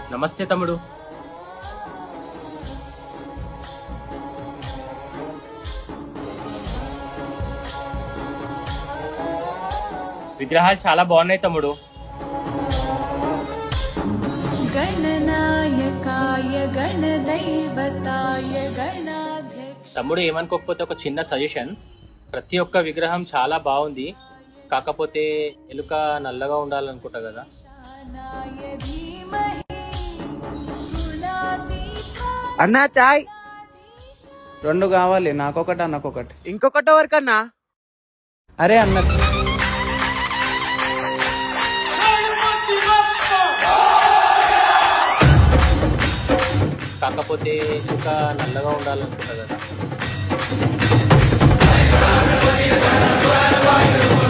నమస్తే తమ్ముడు విగ్రహాలు చాలా బాగున్నాయి తమ్ముడు गणनायकाय गणदैवताय गणाध्यक्ष తమ్ముడు ఏమనుకోకపోతే ఒక చిన్న సజెషన్ ప్రతి ఒక్క విగ్రహం చాలా బాగుంది కాకపోతే ఎలుక నల్లగా ఉండాలనుకుంటా కదా नाय धीमहि गुणातीताय అన్నా చాయ్ రెండు కావాలి నాకొకటి అన్నకొకటి ఇంకొకటి ఎవరికన్నా అరే అన్న కాకపోతే ఎలుక నల్లగా ఉండాలనుకుంటా కదా